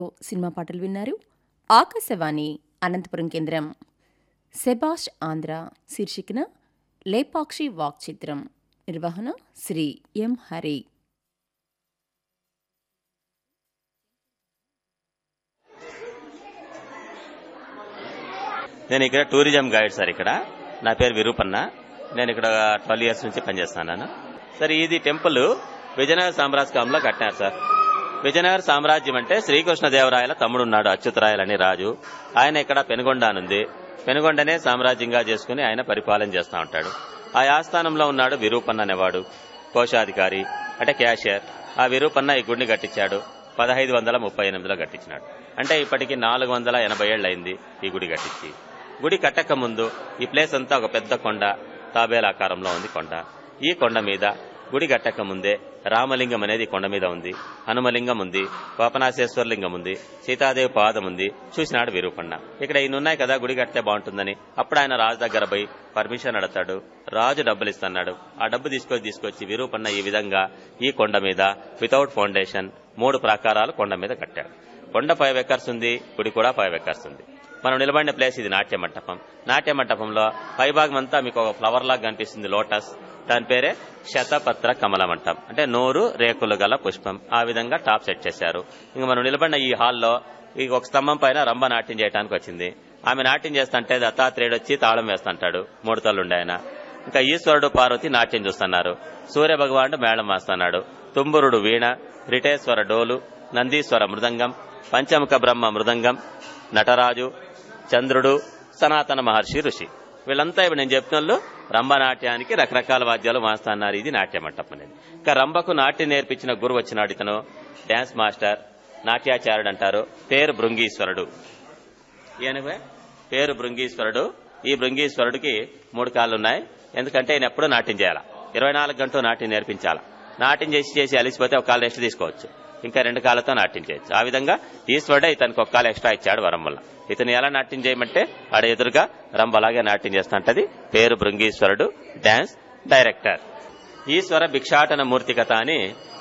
cinema పాటలు విన్నారు ఆకాశవాణి అనంతపురం కేంద్రం సెబాష్ ఆంధ్ర శీర్షికన లేపాక్షి వాక్ చిత్రం నిర్వహణ శ్రీ ఎం హరి నేను ఇక్కడ టూరిజం గైడ్ సార్ ఇక్కడ నా పేరు విరూపన్న నేను ఇక్కడ ట్వెల్వ్ ఇయర్స్ నుంచి పనిచేస్తున్నాను సార్ ఇది టెంపుల్ విజయనగర సామ్రాజ్యంలో కట్టినారు సార్ విజయనగర సామ్రాజ్యం అంటే శ్రీకృష్ణదేవరాయల తమ్ముడు ఉన్నాడు అచ్యుతరాయలు అని రాజు ఆయన ఇక్కడ పెనుగొండ అనుంది పెనుగొండనే సామ్రాజ్యంగా చేసుకుని ఆయన పరిపాలన చేస్తూ ఉంటాడు ఆ ఆస్థానంలో ఉన్నాడు విరూపన్న అనేవాడు కోశాధికారి అంటే క్యాషియర్ ఆ విరూపన్న ఈ గుడిని కట్టించాడు పదహైదు వందల ముప్పై ఎనిమిదిలో కట్టించినాడు అంటే ఇప్పటికి నాలుగు వందల ఎనభై ఏళ్ళు అయింది ఈ గుడి కట్టించి గుడి కట్టక ముందు ఈ ప్లేస్ అంతా ఒక పెద్ద కొండ తాబేల ఆకారంలో ఉంది కొండ ఈ కొండ మీద గుడి కట్టక ముందే రామలింగం అనేది కొండ మీద ఉంది హనుమలింగం ఉంది పాపనాశేశ్వరలింగం ఉంది సీతాదేవి పాదం ఉంది చూసినాడు విరూపన్న ఇక్కడ ఈయన ఉన్నాయి కదా గుడి కడితే బాగుంటుందని అప్పుడు ఆయన రాజు దగ్గర పోయి పర్మిషన్ అడతాడు రాజు డబ్బులు ఇస్తున్నాడు ఆ డబ్బు తీసుకొచ్చి తీసుకొచ్చి విరూపన్న ఈ విధంగా ఈ కొండ మీద వితౌట్ ఫౌండేషన్ మూడు ప్రాకారాలు కొండ మీద కట్టాడు కొండ ఫైవ్ ఎకర్స్ ఉంది గుడి కూడా ఫైవ్ ఎకర్స్ ఉంది మనం నిలబడిన ప్లేస్ ఇది నాట్య మంటపం నాట్య మంటపంలో పైభాగం అంతా మీకు ఒక ఫ్లవర్ లాగా కనిపిస్తుంది లోటస్ దాని పేరే శతపత్ర కమల మంటపం అంటే నోరు రేకులు గల పుష్పం ఆ విధంగా టాప్ సెట్ చేశారు ఇంకా మనం నిలబడిన ఈ హాల్లో ఈ ఒక స్తంభం పైన రంభ నాట్యం చేయడానికి వచ్చింది ఆమె నాట్యం చేస్తుంటే దత్తాత్రేయుడు వచ్చి తాళం వేస్తుంటాడు మూడు తల్లుండే ఆయన ఇంకా ఈశ్వరుడు పార్వతి నాట్యం చూస్తున్నారు సూర్య భగవానుడు మేళం వేస్తున్నాడు తుంబురుడు వీణ రిటేశ్వర డోలు నందీశ్వర మృదంగం పంచముఖ బ్రహ్మ మృదంగం నటరాజు చంద్రుడు సనాతన మహర్షి ఋషి వీళ్ళంతా ఇప్పుడు నేను చెప్పిన వాళ్ళు రంభనాట్యానికి రకరకాల వాద్యాలు వాస్తున్నారు ఇది నాట్య మంటపం అనేది ఇంకా రంభకు నాట్యం నేర్పించిన గురువు వచ్చినాడు ఇతను డాన్స్ మాస్టర్ నాట్యాచార్యుడు అంటారు పేరు భృంగీశ్వరుడు ఈయనవే పేరు భృంగీశ్వరుడు ఈ భృంగీశ్వరుడికి మూడు కాళ్ళు ఉన్నాయి ఎందుకంటే ఈయన ఎప్పుడూ నాట్యం చేయాలా ఇరవై నాలుగు గంటలు నాట్యం నేర్పించాలా నాట్యం చేసి చేసి అలిసిపోతే ఒక కాళ్ళు రెస్ట్ తీసుకోవచ్చు ఇంకా రెండు కాళ్ళతో నాట్యం చేయొచ్చు ఆ విధంగా ఈశ్వరుడే ఇతనికి ఒక కాలు ఎక్స్ట్రా ఇచ్చాడు వరం వల్ల ఇతను ఎలా నాట్యం చేయమంటే ఆడ ఎదురుగా రంభ అలాగే నాట్యం చేస్తుంటది పేరు భృంగీశ్వరుడు డాన్స్ డైరెక్టర్ ఈశ్వర భిక్షాటన మూర్తి కథ అని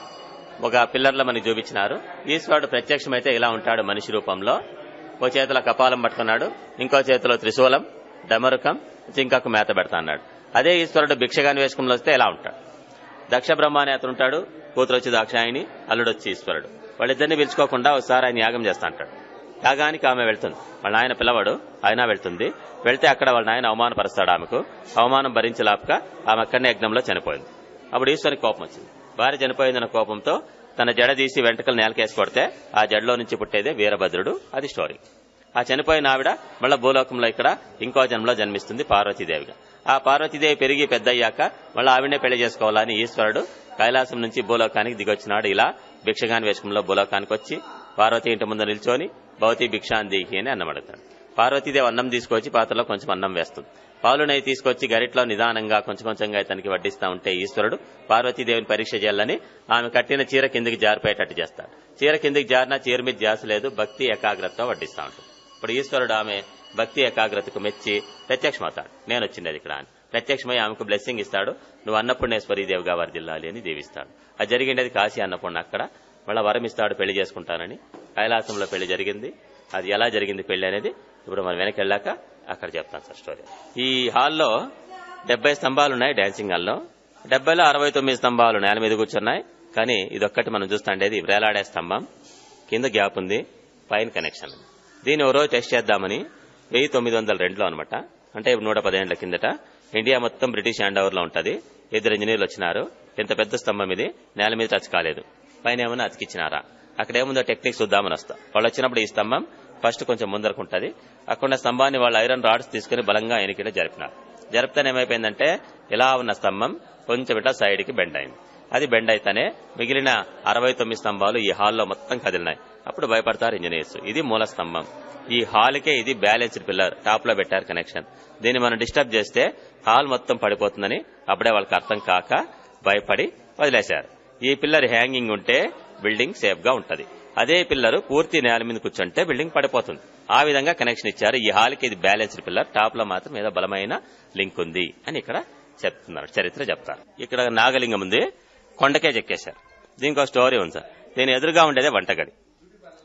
ఒక పిల్లర్లో మనకి చూపించినారు ఈశ్వరుడు ప్రత్యక్షమైతే ఇలా ఉంటాడు మనిషి రూపంలో ఓ చేతిలో కపాలం పట్టుకున్నాడు ఇంకో చేతిలో త్రిశూలం డమరుకం జింకకు మేత పెడతా అన్నాడు అదే ఈశ్వరుడు భిక్షగాని వేషకంలో వస్తే ఎలా ఉంటాడు దక్ష బ్రహ్మ అనే అతను ఉంటాడు కూతురు వచ్చి దాక్షాయిని అల్లుడు వచ్చి ఈశ్వరుడు వాళ్ళిద్దరిని పిలుచుకోకుండా ఒకసారి ఆయన యాగం చేస్తా అంటాడు యాగానికి ఆమె వెళ్తుంది వాళ్ళ నాయన పిల్లవాడు ఆయన వెళ్తుంది వెళ్తే అక్కడ వాళ్ళ నాయన అవమానపరుస్తాడు ఆమెకు అవమానం భరించలాపక ఆమె అక్కడనే యజ్ఞంలో చనిపోయింది అప్పుడు ఈశ్వరికి కోపం వచ్చింది భార్య చనిపోయిందన్న కోపంతో తన జడ తీసి వెంట్రుకలు నేలకేసి కొడితే ఆ జడలో నుంచి పుట్టేదే వీరభద్రుడు అది స్టోరీ ఆ చనిపోయిన ఆవిడ మళ్ళా భూలోకంలో ఇక్కడ ఇంకో జన్మలో జన్మిస్తుంది పార్వతీదేవిగా ఆ పార్వతీదేవి పెరిగి పెద్దయ్యాక మళ్ళీ ఆవిడనే పెళ్లి చేసుకోవాలని ఈశ్వరుడు కైలాసం నుంచి భూలోకానికి దిగొచ్చినాడు ఇలా భిక్షగాని వేషంలో భూలోకానికి వచ్చి పార్వతి ఇంటి ముందు నిల్చొని భౌతి భిక్షాన్ దిగి అని అన్నం అడుగుతాడు పార్వతీదేవి అన్నం తీసుకొచ్చి పాత్రలో కొంచెం అన్నం వేస్తుంది పాలు నెయ్యి తీసుకొచ్చి గరిట్లో నిదానంగా కొంచెం కొంచెంగా ఇతనికి వడ్డిస్తా ఉంటే ఈశ్వరుడు పార్వతీదేవిని పరీక్ష చేయాలని ఆమె కట్టిన చీర కిందికి జారిపోయేటట్టు చేస్తాడు చీర కిందికి జారినా చీర మీద జాస లేదు భక్తి ఏకాగ్రతతో వడ్డిస్తా ఉంటాడు ఇప్పుడు ఈశ్వరుడు ఆమె భక్తి ఏకాగ్రతకు మెచ్చి ప్రత్యక్షమవుతాడు నేను వచ్చింది ఇక్కడ అని ప్రత్యక్షమై ఆమెకు బ్లెస్సింగ్ ఇస్తాడు నువ్వు అన్నపూర్ణేశ్వరి దేవిగా వర్దిల్లాలి అని దీవిస్తాడు అది జరిగిండేది కాశీ అన్నపూర్ణ అక్కడ మళ్ళా వరం ఇస్తాడు పెళ్లి చేసుకుంటానని కైలాసంలో పెళ్లి జరిగింది అది ఎలా జరిగింది పెళ్లి అనేది ఇప్పుడు మనం వెనక్కి వెళ్ళాక అక్కడ చెప్తాను సార్ స్టోరీ ఈ హాల్లో డెబ్బై స్తంభాలు ఉన్నాయి డాన్సింగ్ హాల్లో డెబ్బైలో అరవై తొమ్మిది స్తంభాలు నేల మీద కూర్చున్నాయి కానీ ఇదొక్కటి మనం చూస్తుండేది వేలాడే స్తంభం కింద గ్యాప్ ఉంది పైన కనెక్షన్ ఉంది దీన్ని ఓ రోజు టెస్ట్ చేద్దామని వెయ్యి తొమ్మిది వందల రెండులో అనమాట అంటే ఇప్పుడు నూట పదిహేనుల కిందట ఇండియా మొత్తం బ్రిటిష్ హ్యాండ్ ఓవర్ లో ఉంటది ఇద్దరు ఇంజనీర్లు వచ్చినారు ఇంత పెద్ద స్తంభం ఇది నేల మీద టచ్ కాలేదు పైన ఏమన్నా అతికిచ్చినారా అక్కడ ఏముందో టెక్నిక్ చూద్దామని వస్తా వాళ్ళు వచ్చినప్పుడు ఈ స్తంభం ఫస్ట్ కొంచెం ముందరకుంటది అక్కడ స్తంభాన్ని వాళ్ళు ఐరన్ రాడ్స్ తీసుకుని బలంగా ఎనికిట జరిపినారు జరిపితే ఏమైపోయిందంటే ఇలా ఉన్న స్తంభం కొంచెం ఇట్లా సైడ్ కి బెండ్ అయింది అది బెండ్ అయితేనే మిగిలిన అరవై తొమ్మిది స్తంభాలు ఈ హాల్లో మొత్తం కదిలినాయి అప్పుడు భయపడతారు ఇంజనీర్స్ ఇది మూల స్తంభం ఈ హాల్కే ఇది బ్యాలెన్స్డ్ పిల్లర్ టాప్ లో పెట్టారు కనెక్షన్ దీన్ని మనం డిస్టర్బ్ చేస్తే హాల్ మొత్తం పడిపోతుందని అప్పుడే వాళ్ళకి అర్థం కాక భయపడి వదిలేశారు ఈ పిల్లర్ హ్యాంగింగ్ ఉంటే బిల్డింగ్ సేఫ్ గా ఉంటది అదే పిల్లరు పూర్తి నేల మీద కూర్చుంటే బిల్డింగ్ పడిపోతుంది ఆ విధంగా కనెక్షన్ ఇచ్చారు ఈ హాల్కి ఇది బ్యాలెన్స్డ్ పిల్లర్ టాప్ లో మాత్రం ఏదో బలమైన లింక్ ఉంది అని ఇక్కడ చెప్తున్నారు చరిత్ర చెప్తారు ఇక్కడ నాగలింగం ఉంది కొండకే చెక్కేశారు దీనికి ఒక స్టోరీ ఉంది సార్ దీని ఎదురుగా ఉండేదే వంటగడి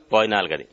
భోజనాలు గది